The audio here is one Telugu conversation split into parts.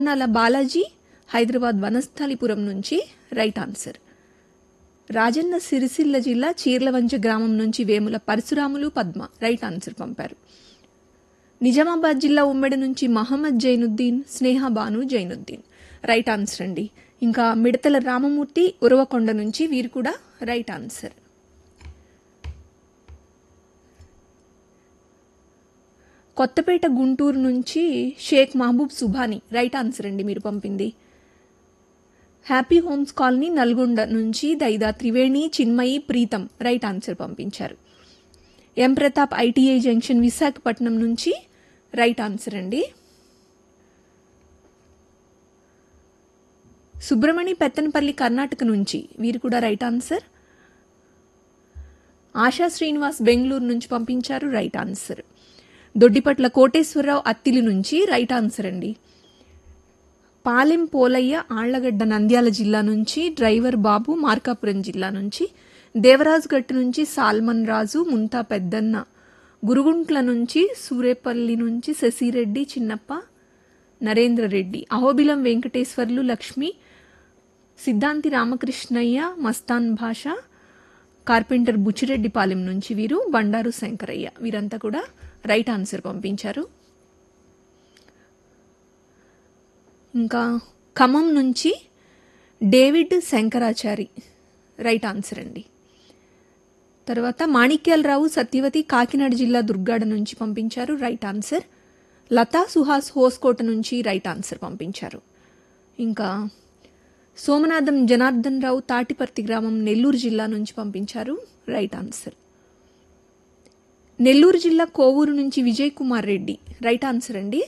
నాల బాలాజీ హైదరాబాద్ వనస్థలిపురం నుంచి రైట్ ఆన్సర్ రాజన్న సిరిసిల్ల జిల్లా చీర్లవంచ గ్రామం నుంచి వేముల పరశురాములు పద్మ రైట్ ఆన్సర్ పంపారు నిజామాబాద్ జిల్లా ఉమ్మడి నుంచి మహమ్మద్ జైనుద్దీన్ స్నేహ బాను జైనుద్దీన్ రైట్ ఆన్సర్ అండి ఇంకా మిడతల రామమూర్తి ఉరవకొండ నుంచి వీరు కూడా రైట్ ఆన్సర్ కొత్తపేట గుంటూరు నుంచి షేక్ మహబూబ్ సుభాని రైట్ ఆన్సర్ అండి మీరు పంపింది హ్యాపీ హోమ్స్ కాలనీ నల్గొండ నుంచి దైదా త్రివేణి చిన్మయి ప్రీతం రైట్ ఆన్సర్ పంపించారు M Pratap ITI junction Visakhapatnam నుంచి రైట్ ఆన్సర్ అండి సుబ్రమణి పెత్తనపల్లి కర్ణాటక నుంచి వీరు కూడా రైట్ ఆన్సర్ ఆశా శ్రీనివాస్ బెంగళూరు నుంచి పంపించారు రైట్ ఆన్సర్ దొడ్డిపట్ల కోటేశ్వరరావు అత్తిలి నుంచి రైట్ ఆన్సర్ అండి పాలెం పోలయ్య ఆళ్లగడ్డ నంద్యాల జిల్లా నుంచి డ్రైవర్ బాబు మార్కాపురం జిల్లా నుంచి దేవరాజుగట్టు నుంచి సాల్మన్ రాజు ముంతా పెద్దన్న గురుగుంట్ల నుంచి సూరేపల్లి నుంచి శశిరెడ్డి చిన్నప్ప నరేంద్ర రెడ్డి అహోబిలం వెంకటేశ్వర్లు లక్ష్మి సిద్ధాంతి రామకృష్ణయ్య మస్తాన్ భాష కార్పెంటర్ బుచ్చిరెడ్డిపాలెం నుంచి వీరు బండారు శంకరయ్య వీరంతా కూడా రైట్ ఆన్సర్ పంపించారు ఇంకా ఖమ్మం నుంచి డేవిడ్ శంకరాచారి రైట్ ఆన్సర్ అండి తర్వాత మాణిక్యాలరావు సత్యవతి కాకినాడ జిల్లా దుర్గాడ నుంచి పంపించారు రైట్ ఆన్సర్ లతా సుహాస్ హోస్కోట నుంచి రైట్ ఆన్సర్ పంపించారు ఇంకా సోమనాథం జనార్దన్ రావు తాటిపర్తి గ్రామం నెల్లూరు జిల్లా నుంచి పంపించారు రైట్ ఆన్సర్ నెల్లూరు జిల్లా కోవూరు నుంచి విజయ్ కుమార్ రెడ్డి రైట్ ఆన్సర్ అండి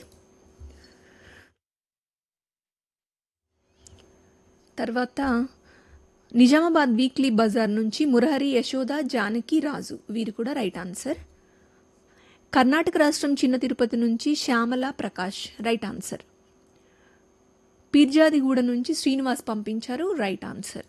తర్వాత నిజామాబాద్ వీక్లీ బజార్ నుంచి మురహరి యశోద జానకి రాజు వీరు కూడా రైట్ ఆన్సర్ కర్ణాటక రాష్ట్రం చిన్న తిరుపతి నుంచి శ్యామల ప్రకాష్ రైట్ ఆన్సర్ పీర్జాదిగూడ నుంచి శ్రీనివాస్ పంపించారు రైట్ ఆన్సర్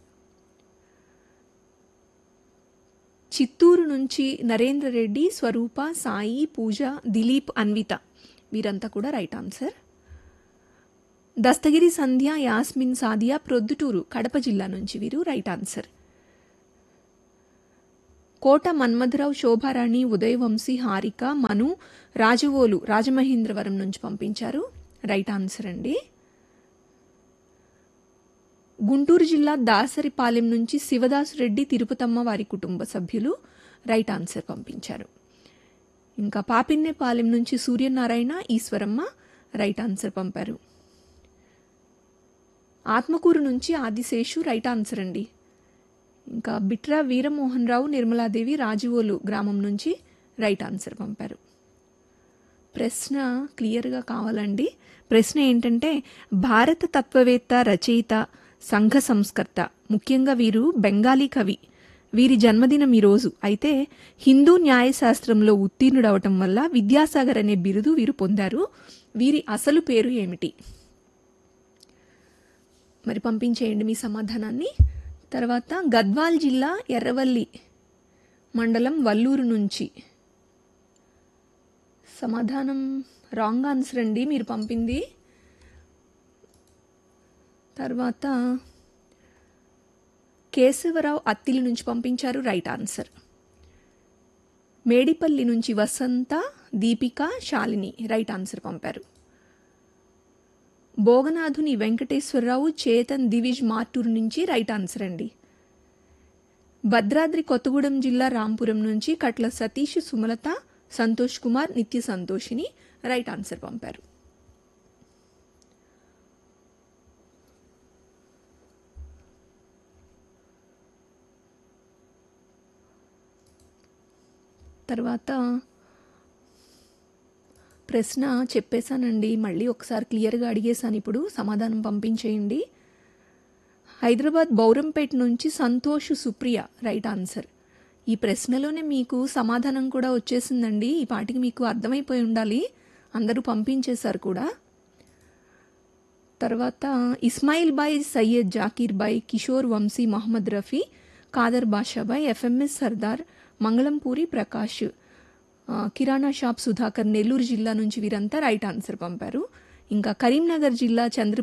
చిత్తూరు నుంచి నరేంద్ర రెడ్డి స్వరూప సాయి పూజ దిలీప్ అన్విత వీరంతా కూడా రైట్ ఆన్సర్ దస్తగిరి సంధ్య యాస్మిన్ సాదియా ప్రొద్దుటూరు కడప జిల్లా నుంచి వీరు రైట్ ఆన్సర్ కోట మన్మధరావు శోభారాణి ఉదయవంశీ హారిక మను రాజవోలు రాజమహేంద్రవరం నుంచి పంపించారు రైట్ ఆన్సర్ అండి గుంటూరు జిల్లా దాసరిపాలెం నుంచి శివదాసు రెడ్డి తిరుపతమ్మ వారి కుటుంబ సభ్యులు రైట్ ఆన్సర్ పంపించారు ఇంకా పాపిన్నేపాలెం నుంచి సూర్యనారాయణ ఈశ్వరమ్మ రైట్ ఆన్సర్ పంపారు ఆత్మకూరు నుంచి ఆదిశేషు రైట్ ఆన్సర్ అండి ఇంకా బిట్రా వీరమోహన్ రావు నిర్మలాదేవి రాజువోలు గ్రామం నుంచి రైట్ ఆన్సర్ పంపారు ప్రశ్న క్లియర్గా కావాలండి ప్రశ్న ఏంటంటే భారత తత్వవేత్త రచయిత సంఘ సంస్కర్త ముఖ్యంగా వీరు బెంగాలీ కవి వీరి జన్మదినం ఈరోజు అయితే హిందూ న్యాయశాస్త్రంలో ఉత్తీర్ణుడవటం వల్ల విద్యాసాగర్ అనే బిరుదు వీరు పొందారు వీరి అసలు పేరు ఏమిటి మరి పంపించేయండి మీ సమాధానాన్ని తర్వాత గద్వాల్ జిల్లా ఎర్రవల్లి మండలం వల్లూరు నుంచి సమాధానం రాంగ్ ఆన్సర్ అండి మీరు పంపింది తర్వాత కేశవరావు అత్తిలి నుంచి పంపించారు రైట్ ఆన్సర్ మేడిపల్లి నుంచి వసంత దీపిక శాలిని రైట్ ఆన్సర్ పంపారు భోగనాథుని వెంకటేశ్వరరావు చేతన్ దివిజ్ మార్టూరు నుంచి రైట్ ఆన్సర్ అండి భద్రాద్రి కొత్తగూడెం జిల్లా రాంపురం నుంచి కట్ల సతీష్ సుమలత సంతోష్ కుమార్ నిత్య సంతోషిని రైట్ ఆన్సర్ పంపారు తర్వాత ప్రశ్న చెప్పేశానండి మళ్ళీ ఒకసారి క్లియర్గా అడిగేశాను ఇప్పుడు సమాధానం పంపించేయండి హైదరాబాద్ బౌరంపేట నుంచి సంతోష్ సుప్రియ రైట్ ఆన్సర్ ఈ ప్రశ్నలోనే మీకు సమాధానం కూడా వచ్చేసిందండి ఈ పాటికి మీకు అర్థమైపోయి ఉండాలి అందరూ పంపించేశారు కూడా తర్వాత ఇస్మాయిల్ బాయ్ సయ్యద్ జాకీర్ బాయ్ కిషోర్ వంశీ మహమ్మద్ రఫీ కాదర్ బాషాబాయ్ ఎఫ్ఎంఎస్ సర్దార్ మంగళంపూరి ప్రకాష్ కిరాణా షాప్ సుధాకర్ నెల్లూరు జిల్లా నుంచి వీరంతా రైట్ ఆన్సర్ పంపారు ఇంకా కరీంనగర్ జిల్లా చంద్ర